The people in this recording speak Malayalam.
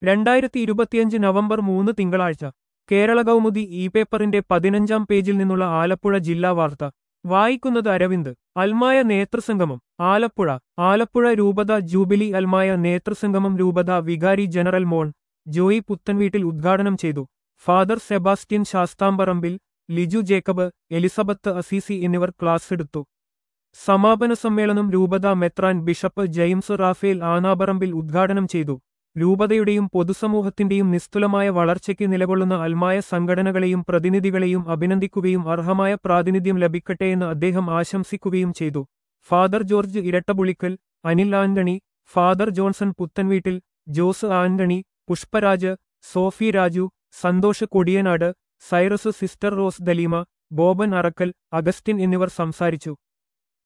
രണ്ടായിരത്തി ഇരുപത്തിയഞ്ച് നവംബർ മൂന്ന് തിങ്കളാഴ്ച കേരള കൗമുദി ഇ പേപ്പറിന്റെ പതിനഞ്ചാം പേജിൽ നിന്നുള്ള ആലപ്പുഴ ജില്ലാ വാർത്ത വായിക്കുന്നത് അരവിന്ദ് അൽമായ നേതൃസംഗമം ആലപ്പുഴ ആലപ്പുഴ രൂപത ജൂബിലി അൽമായ നേതൃസംഗമം രൂപത വികാരി ജനറൽ മോൺ ജോയി പുത്തൻവീട്ടിൽ ഉദ്ഘാടനം ചെയ്തു father Sebastian Sasthamparambil Liju Jacob Elizabeth Assisi എന്നിവർ ക്ലാസ് എടുത്തു സമാപന സമ്മേളനം രൂപത മെത്രാൻ ബിഷപ്പ് ജെയിംസ് റാഫേൽ ആനാപറമ്പിൽ ഉദ്ഘാടനം ചെയ്തു രൂപതയുടെയും പൊതുസമൂഹത്തിന്റെയും നിസ്തുലമായ വളർച്ചയ്ക്ക് നിലകൊള്ളുന്ന അൽമായ സംഘടനകളെയും പ്രതിനിധികളെയും അഭിനന്ദിക്കുകയും അർഹമായ പ്രാതിനിധ്യം ലഭിക്കട്ടെയെന്ന് അദ്ദേഹം ആശംസിക്കുകയും ചെയ്തു father George Irattapulickal Anil Antony father Johnson Puthenveettil Jose Antony Pushparaj Sophie Raju Santhosh Kodiyanad Cyrus sister Rose Daleema Boban Arakkal Augustine എന്നിവർ സംസാരിച്ചു